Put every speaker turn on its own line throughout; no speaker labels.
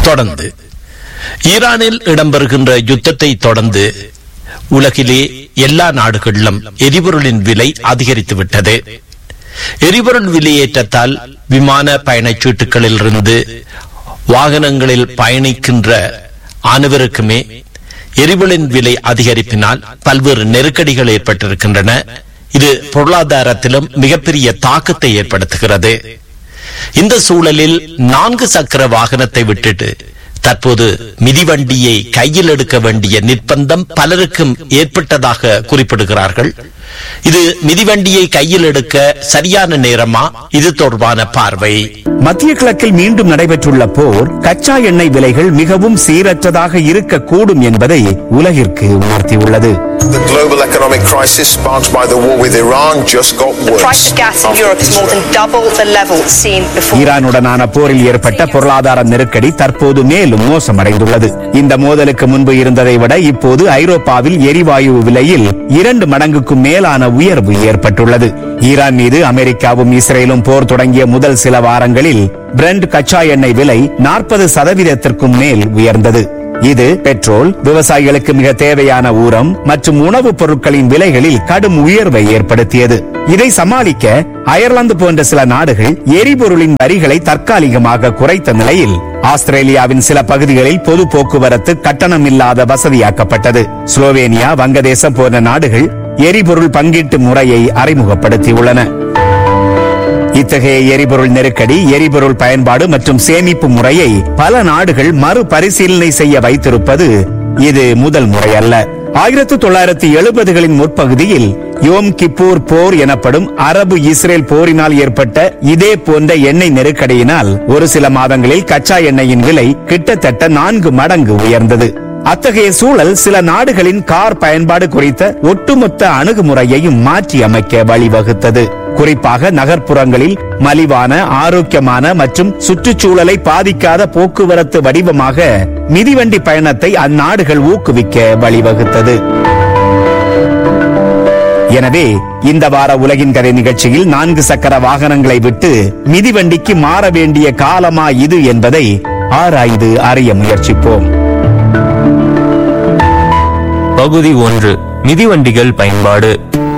தொடர்ந்து ஈரானில் இடம்பெறுகின்ற யுத்தத்தை தொடர்ந்து உலகிலே எல்லா நாடுகளிலும் எரிபொருளின் விலை அதிகரித்துவிட்டது எரிபொருள் விலையேற்றத்தால் விமான பயணச்சீட்டுகளில் இருந்து வாகனங்களில் பயணிக்கின்ற அனைவருக்குமே எரிபொருளின் விலை அதிகரிப்பினால் பல்வேறு நெருக்கடிகள் ஏற்பட்டிருக்கின்றன இது பொருளாதாரத்திலும் மிகப்பெரிய தாக்கத்தை ஏற்படுத்துகிறது இந்த சூழலில் நான்கு சக்கர வாகனத்தை விட்டுட்டு தற்போது மிதிவண்டியை கையில் எடுக்க வேண்டிய நிர்பந்தம் பலருக்கும் ஏற்பட்டதாக குறிப்பிடுகிறார்கள் இது மிதிவண்டியை கையில் எடுக்க சரியான நேரமா இது தொடர்பான பார்வை
மத்திய கிழக்கில் மீண்டும் நடைபெற்றுள்ள போர் கச்சா எண்ணெய் விலைகள் மிகவும் சீரற்றதாக இருக்கக்கூடும் என்பதை உலகிற்கு உணர்த்தியுள்ளது
The global economic crisis sparked by the war with Iran just got
The
worse.
price of gas in Europe is more than double the level seen before.
ஈரானுடனான போரில் ஏற்பட்ட பொருளாதார நெருக்கடி தற்போது மேலும் மோசமடைந்துள்ளது இந்த மோதலுக்கு முன்பு இருந்ததை விட இப்போது ஐரோப்பாவில் எரிவாயு விலையில் இரண்டு மடங்குக்கும் மேலான உயர்வு ஏற்பட்டுள்ளது ஈரான் மீது அமெரிக்காவும் இஸ்ரேலும் போர் தொடங்கிய முதல் சில வாரங்களில் பிரெண்ட் கச்சா எண்ணெய் விலை நாற்பது சதவீதத்திற்கும் மேல் உயர்ந்தது இது பெட்ரோல் விவசாயிகளுக்கு மிக தேவையான ஊரம் மற்றும் உணவுப் பொருட்களின் விலைகளில் கடும் உயர்வை ஏற்படுத்தியது இதை சமாளிக்க அயர்லாந்து போன்ற சில நாடுகள் எரிபொருளின் வரிகளை தற்காலிகமாக குறைத்த நிலையில் ஆஸ்திரேலியாவின் சில பகுதிகளில் பொது போக்குவரத்து கட்டணம் இல்லாத வசதியாக்கப்பட்டது ஸ்லோவேனியா வங்கதேசம் போன்ற நாடுகள் எரிபொருள் பங்கீட்டு முறையை அறிமுகப்படுத்தியுள்ளன இத்தகைய எரிபொருள் நெருக்கடி எரிபொருள் பயன்பாடு மற்றும் சேமிப்பு முறையை பல நாடுகள் மறுபரிசீலனை செய்ய வைத்திருப்பது இது முதல் முறை அல்ல ஆயிரத்து தொள்ளாயிரத்தி எழுபதுகளின் முற்பகுதியில் யோம் கிப்பூர் போர் எனப்படும் அரபு இஸ்ரேல் போரினால் ஏற்பட்ட இதே போன்ற எண்ணெய் நெருக்கடியினால் ஒரு சில மாதங்களில் கச்சா எண்ணெயின் விலை கிட்டத்தட்ட நான்கு மடங்கு உயர்ந்தது அத்தகைய சூழல் சில நாடுகளின் கார் பயன்பாடு குறித்த ஒட்டுமொத்த அணுகுமுறையையும் மாற்றி அமைக்க வழிவகுத்தது குறிப்பாக நகர்ப்புறங்களில் மலிவான ஆரோக்கியமான மற்றும் சுற்றுச்சூழலை பாதிக்காத போக்குவரத்து வடிவமாக மிதிவண்டி பயணத்தை அந்நாடுகள் ஊக்குவிக்க வழிவகுத்தது எனவே இந்த வார உலகின் கதை நிகழ்ச்சியில் நான்கு சக்கர வாகனங்களை விட்டு மிதிவண்டிக்கு மாற வேண்டிய காலமா இது என்பதை ஆராய்ந்து அறிய முயற்சிப்போம்
பகுதி ஒன்று மிதிவண்டிகள் பயன்பாடு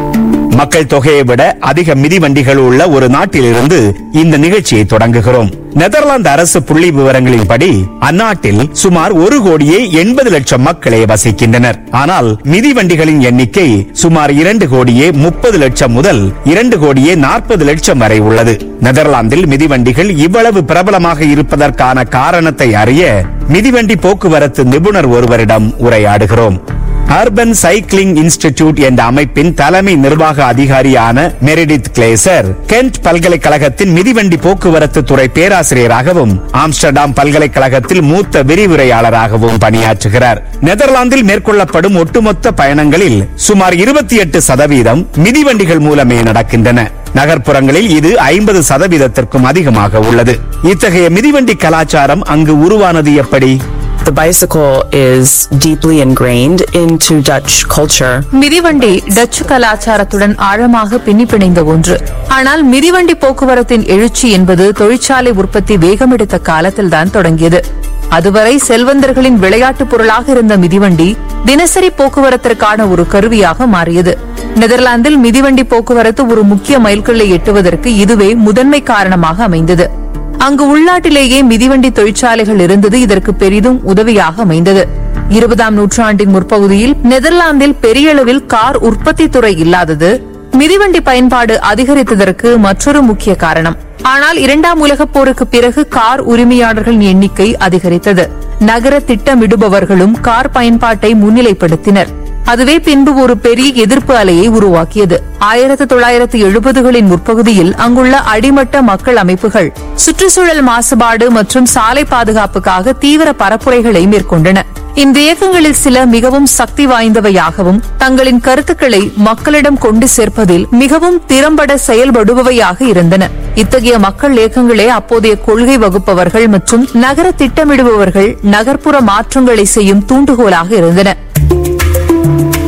மக்கள் தொகையை விட அதிக மிதிவண்டிகள் உள்ள ஒரு நாட்டிலிருந்து இந்த நிகழ்ச்சியை தொடங்குகிறோம் நெதர்லாந்து அரசு புள்ளி விவரங்களின்படி அந்நாட்டில் சுமார் ஒரு கோடியே எண்பது லட்சம் மக்களே வசிக்கின்றனர் ஆனால் மிதிவண்டிகளின் எண்ணிக்கை சுமார் இரண்டு கோடியே முப்பது லட்சம் முதல் இரண்டு கோடியே நாற்பது லட்சம் வரை உள்ளது நெதர்லாந்தில் மிதிவண்டிகள் இவ்வளவு பிரபலமாக இருப்பதற்கான காரணத்தை அறிய மிதிவண்டி போக்குவரத்து நிபுணர் ஒருவரிடம் உரையாடுகிறோம் அர்பன் சைக்கிளிங் இன்ஸ்டிடியூட் என்ற அமைப்பின் தலைமை நிர்வாக அதிகாரியான மெரிடித் கிளேசர் கென்ட் பல்கலைக்கழகத்தின் மிதிவண்டி போக்குவரத்து துறை பேராசிரியராகவும் ஆம்ஸ்டர்டாம் பல்கலைக்கழகத்தில் மூத்த விரிவுரையாளராகவும் பணியாற்றுகிறார் நெதர்லாந்தில் மேற்கொள்ளப்படும் ஒட்டுமொத்த பயணங்களில் சுமார் இருபத்தி எட்டு சதவீதம் மிதிவண்டிகள் மூலமே நடக்கின்றன நகர்ப்புறங்களில் இது ஐம்பது சதவீதத்திற்கும் அதிகமாக உள்ளது இத்தகைய மிதிவண்டி கலாச்சாரம் அங்கு உருவானது எப்படி
The bicycle is deeply ingrained into Dutch culture.
மிதிவண்டி டச்சு கலாச்சாரத்துடன் ஆழமாக பின்னி பிணைந்த ஒன்று ஆனால் மிதிவண்டி போக்குவரத்தின் எழுச்சி என்பது தொழிற்சாலை உற்பத்தி வேகமெடுத்த காலத்தில்தான் தொடங்கியது அதுவரை செல்வந்தர்களின் விளையாட்டுப் பொருளாக இருந்த மிதிவண்டி தினசரி போக்குவரத்திற்கான ஒரு கருவியாக மாறியது நெதர்லாந்தில் மிதிவண்டி போக்குவரத்து ஒரு முக்கிய மைல்கல்லை எட்டுவதற்கு இதுவே முதன்மை காரணமாக அமைந்தது அங்கு உள்நாட்டிலேயே மிதிவண்டி தொழிற்சாலைகள் இருந்தது இதற்கு பெரிதும் உதவியாக அமைந்தது இருபதாம் நூற்றாண்டின் முற்பகுதியில் நெதர்லாந்தில் பெரிய அளவில் கார் உற்பத்தி துறை இல்லாதது மிதிவண்டி பயன்பாடு அதிகரித்ததற்கு மற்றொரு முக்கிய காரணம் ஆனால் இரண்டாம் உலகப் போருக்கு பிறகு கார் உரிமையாளர்களின் எண்ணிக்கை அதிகரித்தது நகர திட்டமிடுபவர்களும் கார் பயன்பாட்டை முன்னிலைப்படுத்தினர் அதுவே பின்பு ஒரு பெரிய எதிர்ப்பு அலையை உருவாக்கியது ஆயிரத்து தொள்ளாயிரத்து எழுபதுகளின் முற்பகுதியில் அங்குள்ள அடிமட்ட மக்கள் அமைப்புகள் சுற்றுச்சூழல் மாசுபாடு மற்றும் சாலை பாதுகாப்புக்காக தீவிர பரப்புரைகளை மேற்கொண்டன இந்த இயக்கங்களில் சில மிகவும் சக்தி வாய்ந்தவையாகவும் தங்களின் கருத்துக்களை மக்களிடம் கொண்டு சேர்ப்பதில் மிகவும் திறம்பட செயல்படுபவையாக இருந்தன இத்தகைய மக்கள் இயக்கங்களே அப்போதைய கொள்கை வகுப்பவர்கள் மற்றும் நகர திட்டமிடுபவர்கள் நகர்ப்புற மாற்றங்களை செய்யும் தூண்டுகோலாக இருந்தன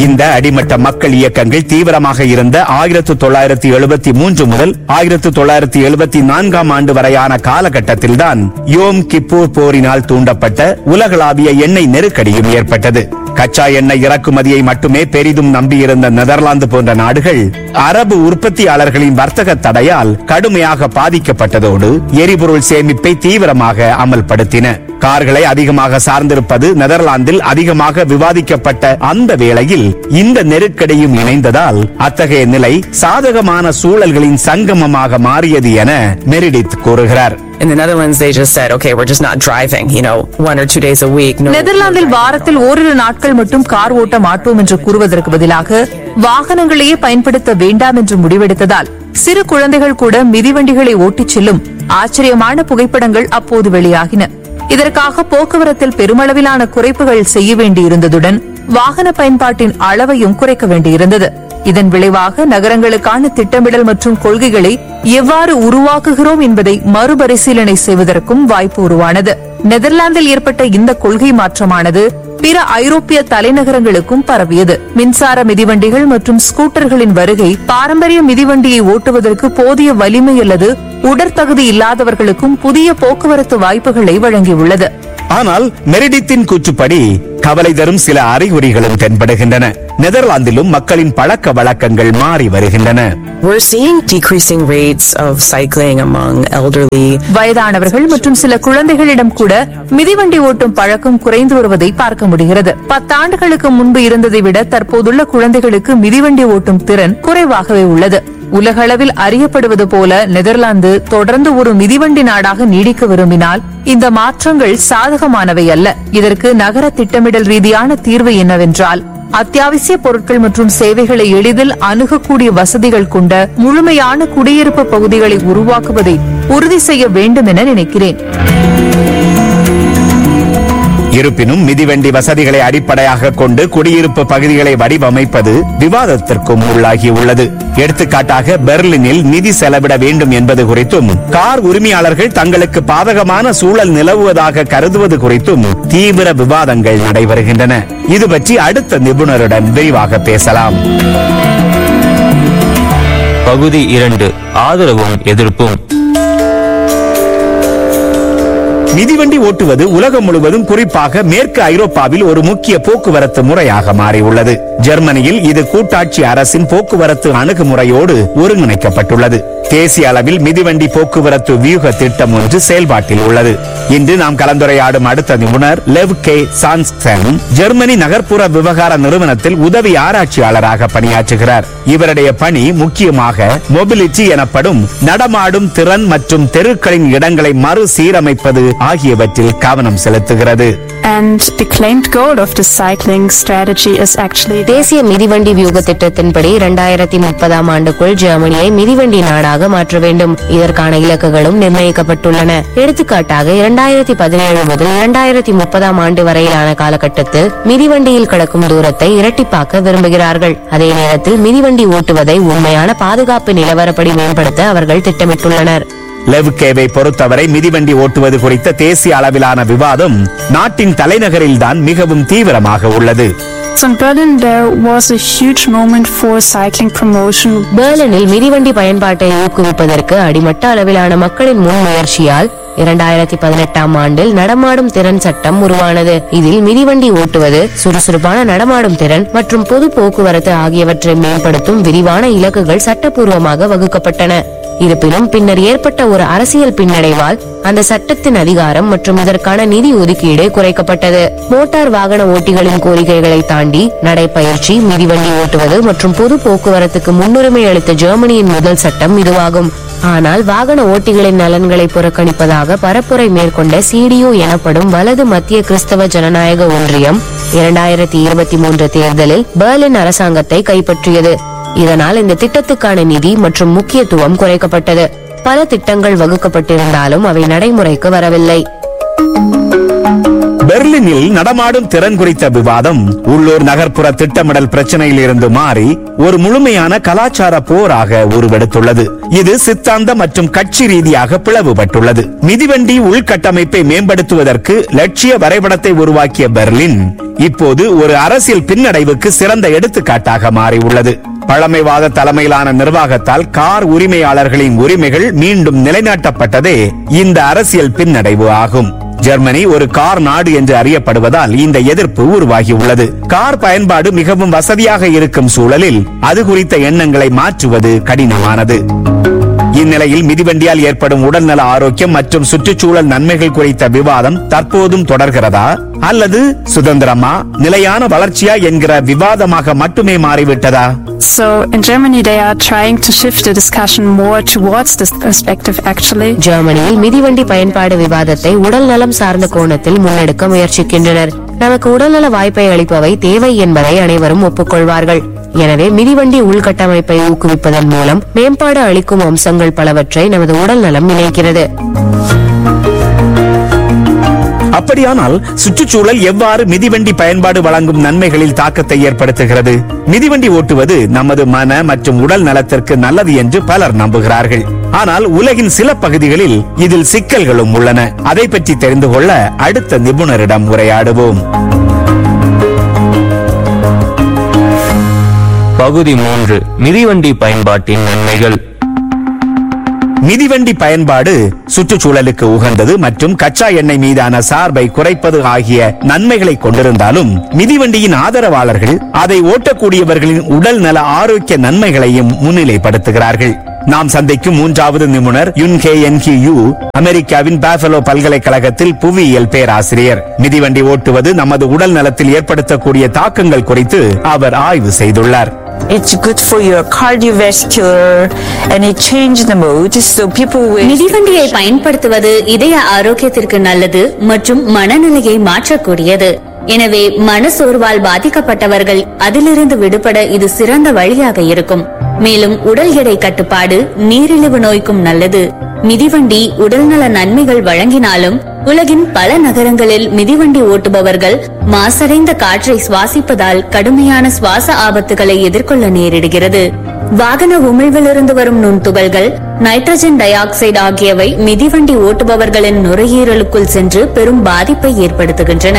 இந்த அடிமட்ட மக்கள் இயக்கங்கள் தீவிரமாக இருந்த ஆயிரத்து தொள்ளாயிரத்தி எழுபத்தி மூன்று முதல் ஆயிரத்து தொள்ளாயிரத்தி எழுபத்தி நான்காம் ஆண்டு வரையான காலகட்டத்தில்தான் யோம் கிப்பூர் போரினால் தூண்டப்பட்ட உலகளாவிய எண்ணெய் நெருக்கடியும் ஏற்பட்டது கச்சா எண்ணெய் இறக்குமதியை மட்டுமே பெரிதும் நம்பியிருந்த நெதர்லாந்து போன்ற நாடுகள் அரபு உற்பத்தியாளர்களின் வர்த்தக தடையால் கடுமையாக பாதிக்கப்பட்டதோடு எரிபொருள் சேமிப்பை தீவிரமாக அமல்படுத்தின கார்களை அதிகமாக சார்ந்திருப்பது நெதர்லாந்தில் அதிகமாக விவாதிக்கப்பட்ட அந்த வேளையில் இந்த நெருக்கடியும் இணைந்ததால் அத்தகைய நிலை சாதகமான சூழல்களின் சங்கமமாக மாறியது என மெரிடித் கூறுகிறார்
In the Netherlands, they just said, okay, we're just not driving, you know, one or two days a week. No,
நெதர்லாந்தில் வாரத்தில் ஓரிரு நாட்கள் மட்டும் கார் ஓட்ட மாட்டோம் என்று கூறுவதற்கு பதிலாக வாகனங்களையே பயன்படுத்த வேண்டாம் என்று முடிவெடுத்ததால் சிறு குழந்தைகள் கூட மிதிவண்டிகளை ஓட்டிச் செல்லும் ஆச்சரியமான புகைப்படங்கள் அப்போது வெளியாகின இதற்காக போக்குவரத்தில் பெருமளவிலான குறைப்புகள் செய்ய வேண்டியிருந்ததுடன் வாகன பயன்பாட்டின் அளவையும் குறைக்க வேண்டியிருந்தது இதன் விளைவாக நகரங்களுக்கான திட்டமிடல் மற்றும் கொள்கைகளை எவ்வாறு உருவாக்குகிறோம் என்பதை மறுபரிசீலனை செய்வதற்கும் வாய்ப்பு உருவானது நெதர்லாந்தில் ஏற்பட்ட இந்த கொள்கை மாற்றமானது பிற ஐரோப்பிய தலைநகரங்களுக்கும் பரவியது மின்சார மிதிவண்டிகள் மற்றும் ஸ்கூட்டர்களின் வருகை பாரம்பரிய மிதிவண்டியை ஓட்டுவதற்கு போதிய வலிமை அல்லது உடற்தகுதி இல்லாதவர்களுக்கும் புதிய போக்குவரத்து வாய்ப்புகளை வழங்கியுள்ளது
ஆனால் மெரிடித்தின் கூற்றுப்படி கவலை தரும் சில அறிகுறிகளும் தென்படுகின்றன நெதர்லாந்திலும் மக்களின் பழக்க வழக்கங்கள் மாறி வருகின்றன
We're seeing decreasing rates of cycling among elderly.
வயதானவர்கள் மற்றும் சில குழந்தைகளிடம் கூட மிதிவண்டி ஓட்டும் பழக்கம் குறைந்து வருவதை பார்க்க முடிகிறது பத்தாண்டுகளுக்கு முன்பு இருந்ததை விட தற்போதுள்ள குழந்தைகளுக்கு மிதிவண்டி ஓட்டும் திறன் குறைவாகவே உள்ளது உலகளவில் அறியப்படுவது போல நெதர்லாந்து தொடர்ந்து ஒரு மிதிவண்டி நாடாக நீடிக்க விரும்பினால் இந்த மாற்றங்கள் சாதகமானவை அல்ல இதற்கு நகர திட்டமிடல் ரீதியான தீர்வு என்னவென்றால் அத்தியாவசிய பொருட்கள் மற்றும் சேவைகளை எளிதில் அணுகக்கூடிய வசதிகள் கொண்ட முழுமையான குடியிருப்பு பகுதிகளை உருவாக்குவதை உறுதி செய்ய வேண்டும் என நினைக்கிறேன்
இருப்பினும் மிதிவண்டி வசதிகளை அடிப்படையாக கொண்டு குடியிருப்பு பகுதிகளை வடிவமைப்பது விவாதத்திற்கும் உள்ளாகியுள்ளது எடுத்துக்காட்டாக பெர்லினில் நிதி செலவிட வேண்டும் என்பது குறித்தும் கார் உரிமையாளர்கள் தங்களுக்கு பாதகமான சூழல் நிலவுவதாக கருதுவது குறித்தும் தீவிர விவாதங்கள் நடைபெறுகின்றன இது பற்றி அடுத்த நிபுணருடன் விரிவாக பேசலாம்
பகுதி இரண்டு ஆதரவும் எதிர்ப்பும்
மிதிவண்டி ஓட்டுவது உலகம் முழுவதும் குறிப்பாக மேற்கு ஐரோப்பாவில் ஒரு முக்கிய போக்குவரத்து முறையாக மாறியுள்ளது ஜெர்மனியில் இது கூட்டாட்சி அரசின் போக்குவரத்து அணுகுமுறையோடு ஒருங்கிணைக்கப்பட்டுள்ளது தேசிய அளவில் மிதிவண்டி போக்குவரத்து வியூக திட்டம் ஒன்று செயல்பாட்டில் உள்ளது இன்று நாம் கலந்துரையாடும் அடுத்த நிபுணர் லெவ் கே சான்ஸ்டன் ஜெர்மனி நகர்ப்புற விவகார நிறுவனத்தில் உதவி ஆராய்ச்சியாளராக பணியாற்றுகிறார் இவருடைய பணி முக்கியமாக மொபிலிட்டி எனப்படும் நடமாடும் திறன் மற்றும் தெருக்களின் இடங்களை மறுசீரமைப்பது ஆகியவற்றில் கவனம் செலுத்துகிறது
And the claimed goal of the cycling strategy is actually
தேசிய மிதிவண்டி வியூக திட்டத்தின்படி இரண்டாயிரத்தி முப்பதாம் ஆண்டுக்குள் ஜெர்மனியை மிதிவண்டி நாடாக மாற்ற வேண்டும் இதற்கான இலக்குகளும் நிர்ணயிக்கப்பட்டுள்ளன எடுத்துக்காட்டாக இரண்டாயிரத்தி பதினேழு முதல் இரண்டாயிரத்தி முப்பதாம் ஆண்டு வரையிலான காலகட்டத்தில் மிதிவண்டியில் கிடக்கும் தூரத்தை இரட்டிப்பாக்க விரும்புகிறார்கள் அதே நேரத்தில் மிதிவண்டி ஓட்டுவதை உண்மையான பாதுகாப்பு நிலவரப்படி மேம்படுத்த அவர்கள் திட்டமிட்டுள்ளனர்
லெவ்கேவை பொறுத்தவரை மிதிவண்டி ஓட்டுவது குறித்த தேசிய அளவிலான விவாதம் நாட்டின் தலைநகரில்தான் மிகவும் தீவிரமாக உள்ளது
So in Berlin, there was a huge moment for cycling promotion.
பெர்லினில் மிதிவண்டி பயன்பாட்டை ஊக்குவிப்பதற்கு அடிமட்ட அளவிலான மக்களின் முன்முயற்சியால் இரண்டாயிரத்தி பதினெட்டாம் ஆண்டில் நடமாடும் திறன் சட்டம் உருவானது இதில் மிதிவண்டி ஓட்டுவது சுறுசுறுப்பான நடமாடும் திறன் மற்றும் பொது போக்குவரத்து ஆகியவற்றை மேம்படுத்தும் விரிவான இலக்குகள் சட்டப்பூர்வமாக வகுக்கப்பட்டன இருப்பினும் பின்னர் ஏற்பட்ட ஒரு அரசியல் பின்னடைவால் அந்த சட்டத்தின் அதிகாரம் மற்றும் இதற்கான நிதி ஒதுக்கீடு குறைக்கப்பட்டது மோட்டார் வாகன ஓட்டிகளின் கோரிக்கைகளை தாண்டி நடைப்பயிற்சி மிதிவண்டி ஓட்டுவது மற்றும் பொது போக்குவரத்துக்கு முன்னுரிமை அளித்த ஜெர்மனியின் முதல் சட்டம் இதுவாகும் ஆனால் வாகன ஓட்டிகளின் நலன்களை புறக்கணிப்பதாக பரப்புரை மேற்கொண்ட சிடிஓ எனப்படும் வலது மத்திய கிறிஸ்தவ ஜனநாயக ஒன்றியம் இரண்டாயிரத்தி இருபத்தி மூன்று தேர்தலில் பெர்லின் அரசாங்கத்தை கைப்பற்றியது இதனால் இந்த திட்டத்துக்கான நிதி மற்றும் முக்கியத்துவம் குறைக்கப்பட்டது பல திட்டங்கள் வகுக்கப்பட்டிருந்தாலும் அவை நடைமுறைக்கு வரவில்லை
பெர்லினில் நடமாடும் திறன் குறித்த விவாதம் உள்ளூர் நகர்ப்புற திட்டமிடல் பிரச்சனையில் இருந்து மாறி ஒரு முழுமையான கலாச்சார போராக உருவெடுத்துள்ளது இது சித்தாந்த மற்றும் கட்சி ரீதியாக பிளவுபட்டுள்ளது மிதிவண்டி உள்கட்டமைப்பை மேம்படுத்துவதற்கு லட்சிய வரைபடத்தை உருவாக்கிய பெர்லின் இப்போது ஒரு அரசியல் பின்னடைவுக்கு சிறந்த எடுத்துக்காட்டாக மாறியுள்ளது பழமைவாத தலைமையிலான நிர்வாகத்தால் கார் உரிமையாளர்களின் உரிமைகள் மீண்டும் நிலைநாட்டப்பட்டதே இந்த அரசியல் பின்னடைவு ஆகும் ஜெர்மனி ஒரு கார் நாடு என்று அறியப்படுவதால் இந்த எதிர்ப்பு உருவாகியுள்ளது கார் பயன்பாடு மிகவும் வசதியாக இருக்கும் சூழலில் அது குறித்த எண்ணங்களை மாற்றுவது கடினமானது இந்நிலையில் மிதிவண்டியால் ஏற்படும் உடல்நல ஆரோக்கியம் மற்றும் சுற்றுச்சூழல் நன்மைகள் குறித்த விவாதம் தற்போதும் தொடர்கிறதா அல்லது சுதந்திரமா நிலையான வளர்ச்சியா என்கிற விவாதமாக மட்டுமே மாறிவிட்டதா
So in Germany, they are trying to shift the discussion more towards this perspective, actually.
ஜெர்மனியில் மிதிவண்டி பயன்பாடு விவாதத்தை உடல் நலம் சார்ந்த கோணத்தில் முன்னெடுக்க முயற்சிக்கின்றனர் நமக்கு உடல்நல வாய்ப்பை அளிப்பவை தேவை என்பதை அனைவரும் ஒப்புக்கொள்வார்கள் எனவே மிதிவண்டி உள்கட்டமைப்பை ஊக்குவிப்பதன் மூலம் மேம்பாடு அளிக்கும் அம்சங்கள் பலவற்றை நமது உடல் நலம் இணைக்கிறது
அப்படியானால் சுற்றுச்சூழல் எவ்வாறு மிதிவண்டி பயன்பாடு வழங்கும் நன்மைகளில் தாக்கத்தை ஏற்படுத்துகிறது மிதிவண்டி ஓட்டுவது நமது மன மற்றும் உடல் நலத்திற்கு நல்லது என்று பலர் நம்புகிறார்கள் ஆனால் உலகின் சில பகுதிகளில் இதில் சிக்கல்களும் உள்ளன அதை பற்றி தெரிந்து கொள்ள அடுத்த நிபுணரிடம் உரையாடுவோம்
பகுதி மூன்று மிதிவண்டி பயன்பாட்டின் நன்மைகள்
மிதிவண்டி பயன்பாடு சுற்றுச்சூழலுக்கு உகந்தது மற்றும் கச்சா எண்ணெய் மீதான சார்பை குறைப்பது ஆகிய நன்மைகளை கொண்டிருந்தாலும் மிதிவண்டியின் ஆதரவாளர்கள் அதை ஓட்டக்கூடியவர்களின் உடல் நல ஆரோக்கிய நன்மைகளையும் முன்னிலைப்படுத்துகிறார்கள் நாம் சந்திக்கும் மூன்றாவது நிபுணர் யுன்கே என்கி யூ அமெரிக்காவின் பாஃபலோ பல்கலைக்கழகத்தில் புவியியல் பேராசிரியர் மிதிவண்டி ஓட்டுவது நமது உடல் நலத்தில் ஏற்படுத்தக்கூடிய தாக்கங்கள் குறித்து அவர் ஆய்வு செய்துள்ளார்
It's good for your cardiovascular and it changes the mood. So people with
மிதிவண்டியை பயன்படுத்துவது இதய ஆரோக்கியத்திற்கு நல்லது மற்றும் மனநிலையை மாற்றக்கூடியது எனவே மனசோர்வால் பாதிக்கப்பட்டவர்கள் அதிலிருந்து விடுபட இது சிறந்த வழியாக இருக்கும் மேலும் உடல் எடை கட்டுப்பாடு நீரிழிவு நோய்க்கும் நல்லது மிதிவண்டி உடல்நல நன்மைகள் வழங்கினாலும் உலகின் பல நகரங்களில் மிதிவண்டி ஓட்டுபவர்கள் மாசடைந்த காற்றை சுவாசிப்பதால் கடுமையான சுவாச ஆபத்துகளை எதிர்கொள்ள நேரிடுகிறது வாகன உமிழ்விலிருந்து வரும் நுண்துகள்கள் நைட்ரஜன் டை ஆக்சைடு ஆகியவை மிதிவண்டி ஓட்டுபவர்களின் நுரையீரலுக்குள் சென்று பெரும் பாதிப்பை ஏற்படுத்துகின்றன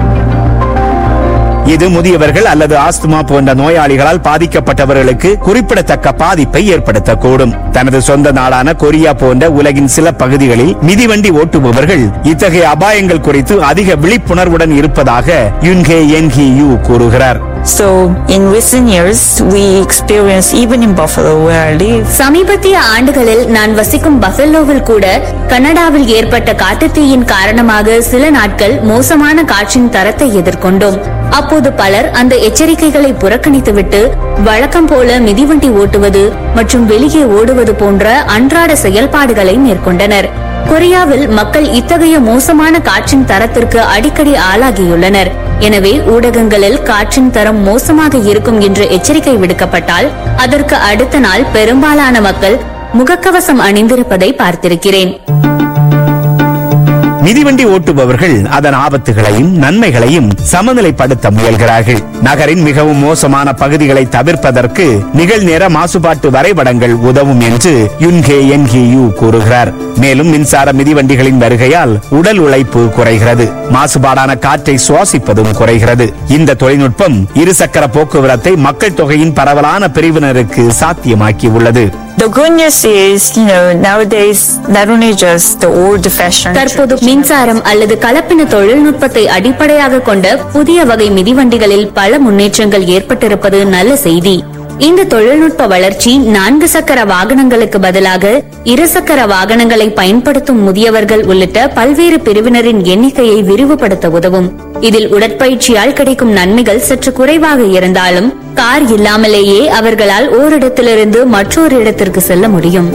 இது முதியவர்கள் அல்லது ஆஸ்துமா போன்ற நோயாளிகளால் பாதிக்கப்பட்டவர்களுக்கு குறிப்பிடத்தக்க பாதிப்பை ஏற்படுத்தக்கூடும் தனது சொந்த நாடான கொரியா போன்ற உலகின் சில பகுதிகளில் மிதிவண்டி ஓட்டுபவர்கள் இத்தகைய அபாயங்கள் குறித்து அதிக விழிப்புணர்வுடன் இருப்பதாக யுன்கே என்ஹி யூ கூறுகிறார்
So in recent years, we experience even in Buffalo where I live.
சமீபத்திய ஆண்டுகளில் நான் வசிக்கும் பஃபெல்லோவில் கூட கனடாவில் ஏற்பட்ட காட்டுத்தீயின் காரணமாக சில நாட்கள் மோசமான காற்றின் தரத்தை எதிர்கொண்டோம் அப்போது பலர் அந்த எச்சரிக்கைகளை புறக்கணித்துவிட்டு வழக்கம் போல மிதிவண்டி ஓட்டுவது மற்றும் வெளியே ஓடுவது போன்ற அன்றாட செயல்பாடுகளை மேற்கொண்டனர் கொரியாவில் மக்கள் இத்தகைய மோசமான காற்றின் தரத்திற்கு அடிக்கடி ஆளாகியுள்ளனர் எனவே ஊடகங்களில் காற்றின் தரம் மோசமாக இருக்கும் என்று எச்சரிக்கை விடுக்கப்பட்டால் அதற்கு அடுத்த நாள் பெரும்பாலான மக்கள் முகக்கவசம் அணிந்திருப்பதை பார்த்திருக்கிறேன்
மிதிவண்டி ஓட்டுபவர்கள் அதன் ஆபத்துகளையும் நன்மைகளையும் சமநிலைப்படுத்த முயல்கிறார்கள் நகரின் மிகவும் மோசமான பகுதிகளை தவிர்ப்பதற்கு நிகழ்நேர மாசுபாட்டு வரைபடங்கள் உதவும் என்று யுன்கே என்கி யூ கூறுகிறார் மேலும் மின்சார மிதிவண்டிகளின் வருகையால் உடல் உழைப்பு குறைகிறது மாசுபாடான காற்றை சுவாசிப்பதும் குறைகிறது இந்த தொழில்நுட்பம் இருசக்கர போக்குவரத்தை மக்கள் தொகையின் பரவலான பிரிவினருக்கு சாத்தியமாக்கி உள்ளது
The good news is, you know, nowadays, not only just the old fashioned.
தற்போது மின்சாரம் அல்லது கலப்பின தொழில்நுட்பத்தை அடிப்படையாக கொண்ட புதிய வகை மிதிவண்டிகளில் பல முன்னேற்றங்கள் ஏற்பட்டிருப்பது நல்ல செய்தி இந்த தொழில்நுட்ப வளர்ச்சி நான்கு சக்கர வாகனங்களுக்கு பதிலாக இருசக்கர வாகனங்களை பயன்படுத்தும் முதியவர்கள் உள்ளிட்ட பல்வேறு பிரிவினரின் எண்ணிக்கையை விரிவுபடுத்த உதவும் இதில் உடற்பயிற்சியால் கிடைக்கும் நன்மைகள் சற்று குறைவாக இருந்தாலும் கார் இல்லாமலேயே அவர்களால் ஓரிடத்திலிருந்து மற்றொரு இடத்திற்கு செல்ல முடியும்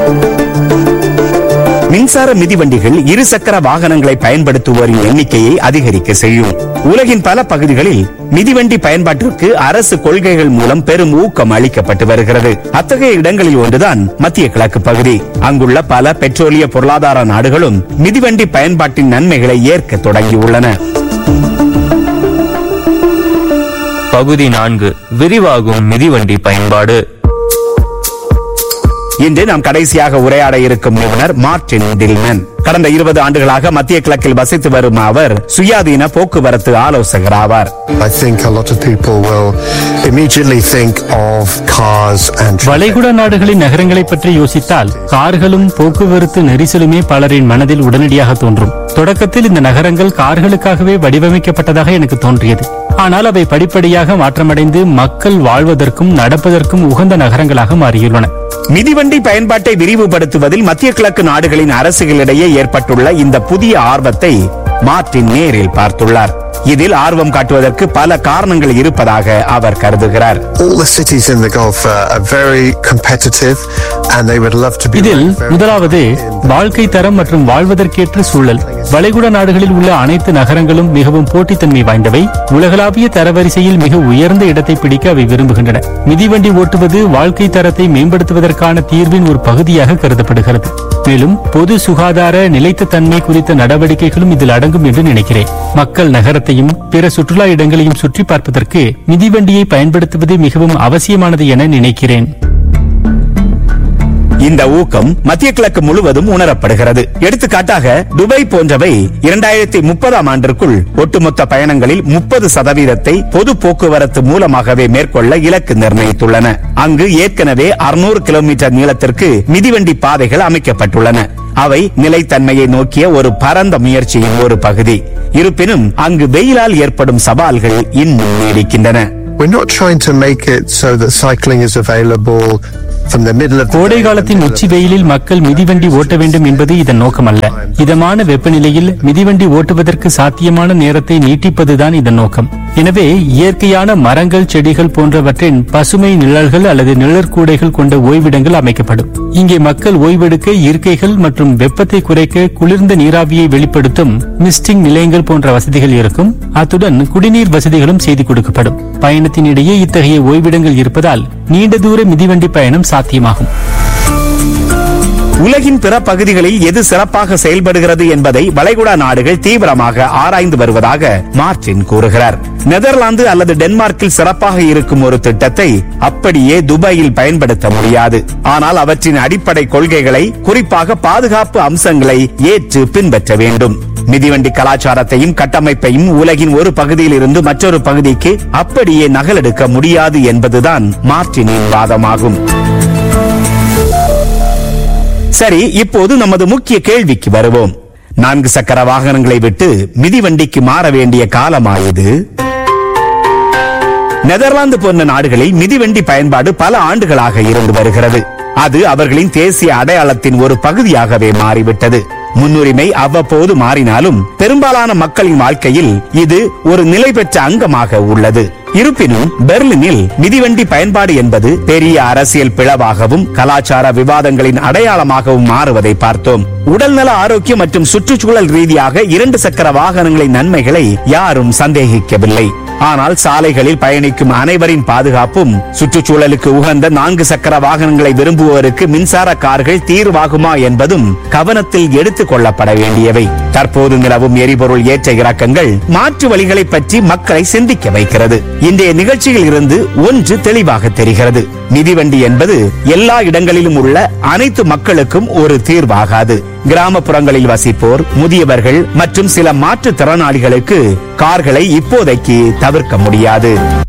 மின்சார மிதிவண்டிகள் இருசக்கர வாகனங்களை பயன்படுத்துவோரின் எண்ணிக்கையை அதிகரிக்க செய்யும் உலகின் பல பகுதிகளில் மிதிவண்டி பயன்பாட்டிற்கு அரசு கொள்கைகள் மூலம் பெரும் ஊக்கம் அளிக்கப்பட்டு வருகிறது அத்தகைய இடங்களில் ஒன்றுதான் மத்திய கிழக்கு பகுதி அங்குள்ள பல பெட்ரோலிய பொருளாதார நாடுகளும் மிதிவண்டி பயன்பாட்டின் நன்மைகளை ஏற்க தொடங்கியுள்ளன
பகுதி நான்கு விரிவாகும் மிதிவண்டி பயன்பாடு
இன்று நாம் கடைசியாக உரையாட இருக்கும் நிபுணர் மார்டின் டில்மன் கடந்த இருபது ஆண்டுகளாக மத்திய கிழக்கில் வசித்து வரும் அவர் சுயாதீன போக்குவரத்து ஆலோசகர் ஆவார்
I think a lot of people will immediately think of cars and
வளைகுடா நாடுகளின் நகரங்களை பற்றி யோசித்தால் கார்களும் போக்குவரத்து நெரிசலுமே பலரின் மனதில் உடனடியாக தோன்றும் தொடக்கத்தில் இந்த நகரங்கள் கார்களுக்காகவே வடிவமைக்கப்பட்டதாக எனக்கு தோன்றியது ஆனால் அவை படிப்படியாக மாற்றமடைந்து மக்கள் வாழ்வதற்கும் நடப்பதற்கும் உகந்த நகரங்களாக மாறியுள்ளன
மிதிவண்டி பயன்பாட்டை விரிவுபடுத்துவதில் மத்திய கிழக்கு நாடுகளின் அரசுகளிடையே ஏற்பட்டுள்ள இந்த புதிய ஆர்வத்தை மார்டின் நேரில் பார்த்துள்ளார் இதில் ஆர்வம் காட்டுவதற்கு பல காரணங்கள் இருப்பதாக அவர் கருதுகிறார்
all the cities in the Gulf are, are very competitive and they would love to be
இதில்
ranked very
முதலாவது வாழ்க்கை தரம் மற்றும் வாழ்வதற்கேற்ற சூழல் வளைகுடா நாடுகளில் உள்ள அனைத்து நகரங்களும் மிகவும் போட்டித்தன்மை வாய்ந்தவை உலகளாவிய தரவரிசையில் மிக உயர்ந்த இடத்தை பிடிக்க அவை விரும்புகின்றன மிதிவண்டி ஓட்டுவது வாழ்க்கை தரத்தை மேம்படுத்துவதற்கான தீர்வின் ஒரு பகுதியாக கருதப்படுகிறது மேலும் பொது சுகாதார நிலைத்த தன்மை குறித்த நடவடிக்கைகளும் இதில் அடங்கும் என்று நினைக்கிறேன் மக்கள் நகரத்தையும் பிற சுற்றுலா இடங்களையும் சுற்றி பார்ப்பதற்கு மிதிவண்டியை பயன்படுத்துவது மிகவும் அவசியமானது என நினைக்கிறேன்
இந்த ஊக்கம் மத்திய கிழக்கு முழுவதும் உணரப்படுகிறது எடுத்துக்காட்டாக துபாய் போன்றவை இரண்டாயிரத்தி முப்பதாம் ஆண்டிற்குள் ஒட்டுமொத்த பயணங்களில் முப்பது சதவீதத்தை பொது போக்குவரத்து மூலமாகவே மேற்கொள்ள இலக்கு நிர்ணயித்துள்ளன அங்கு ஏற்கனவே அறுநூறு கிலோமீட்டர் நீளத்திற்கு மிதிவண்டி பாதைகள் அமைக்கப்பட்டுள்ளன அவை நிலைத்தன்மையை நோக்கிய ஒரு பரந்த முயற்சியின் ஒரு பகுதி இருப்பினும் அங்கு வெயிலால் ஏற்படும் சவால்கள் இன்னும் நீடிக்கின்றன
We're not trying to make it so that cycling is available from the middle of the
கோடை
day
காலத்தின் உச்சி வெயிலில் மக்கள் மிதிவண்டி ஓட்ட வேண்டும் என்பது இதன் நோக்கமல்ல இதமான வெப்பநிலையில் மிதிவண்டி ஓட்டுவதற்கு சாத்தியமான நேரத்தை நீட்டிப்பதுதான் இதன் நோக்கம் எனவே இயற்கையான மரங்கள் செடிகள் போன்றவற்றின் பசுமை நிழல்கள் அல்லது நிழற்கூடைகள் கொண்ட ஓய்விடங்கள் அமைக்கப்படும் இங்கே மக்கள் ஓய்வெடுக்க இருக்கைகள் மற்றும் வெப்பத்தை குறைக்க குளிர்ந்த நீராவியை வெளிப்படுத்தும் மிஸ்டிங் நிலையங்கள் போன்ற வசதிகள் இருக்கும் அத்துடன் குடிநீர் வசதிகளும் செய்து கொடுக்கப்படும் பயணத்தின் இடையே இத்தகைய ஓய்விடங்கள் இருப்பதால் நீண்ட தூர மிதிவண்டி பயணம் சாத்தியமாகும்
உலகின் பிற பகுதிகளில் எது சிறப்பாக செயல்படுகிறது என்பதை வளைகுடா நாடுகள் தீவிரமாக ஆராய்ந்து வருவதாக மார்டின் கூறுகிறார் நெதர்லாந்து அல்லது டென்மார்க்கில் சிறப்பாக இருக்கும் ஒரு திட்டத்தை அப்படியே துபாயில் பயன்படுத்த முடியாது ஆனால் அவற்றின் அடிப்படை கொள்கைகளை குறிப்பாக பாதுகாப்பு அம்சங்களை ஏற்று பின்பற்ற வேண்டும் மிதிவண்டி கலாச்சாரத்தையும் கட்டமைப்பையும் உலகின் ஒரு பகுதியில் இருந்து மற்றொரு பகுதிக்கு அப்படியே நகலெடுக்க முடியாது என்பதுதான் மார்டினின் வாதமாகும் சரி இப்போது நமது முக்கிய கேள்விக்கு வருவோம் நான்கு சக்கர வாகனங்களை விட்டு மிதிவண்டிக்கு மாற வேண்டிய காலமாயுது நெதர்லாந்து போன்ற நாடுகளில் மிதிவண்டி பயன்பாடு பல ஆண்டுகளாக இருந்து வருகிறது அது அவர்களின் தேசிய அடையாளத்தின் ஒரு பகுதியாகவே மாறிவிட்டது முன்னுரிமை அவ்வப்போது மாறினாலும் பெரும்பாலான மக்களின் வாழ்க்கையில் இது ஒரு நிலை பெற்ற அங்கமாக உள்ளது இருப்பினும் பெர்லினில் மிதிவண்டி பயன்பாடு என்பது பெரிய அரசியல் பிளவாகவும் கலாச்சார விவாதங்களின் அடையாளமாகவும் மாறுவதை பார்த்தோம் உடல்நல ஆரோக்கியம் மற்றும் சுற்றுச்சூழல் ரீதியாக இரண்டு சக்கர வாகனங்களின் நன்மைகளை யாரும் சந்தேகிக்கவில்லை ஆனால் சாலைகளில் பயணிக்கும் அனைவரின் பாதுகாப்பும் சுற்றுச்சூழலுக்கு உகந்த நான்கு சக்கர வாகனங்களை விரும்புவோருக்கு மின்சார கார்கள் தீர்வாகுமா என்பதும் கவனத்தில் எடுத்துக் கொள்ளப்பட வேண்டியவை தற்போது நிலவும் எரிபொருள் ஏற்ற இறக்கங்கள் மாற்று வழிகளை பற்றி மக்களை சிந்திக்க வைக்கிறது இன்றைய நிகழ்ச்சியில் இருந்து ஒன்று தெளிவாக தெரிகிறது மிதிவண்டி என்பது எல்லா இடங்களிலும் உள்ள அனைத்து மக்களுக்கும் ஒரு தீர்வாகாது கிராமப்புறங்களில் வசிப்போர் முதியவர்கள் மற்றும் சில மாற்றுத் திறனாளிகளுக்கு கார்களை இப்போதைக்கு தவிர்க்க முடியாது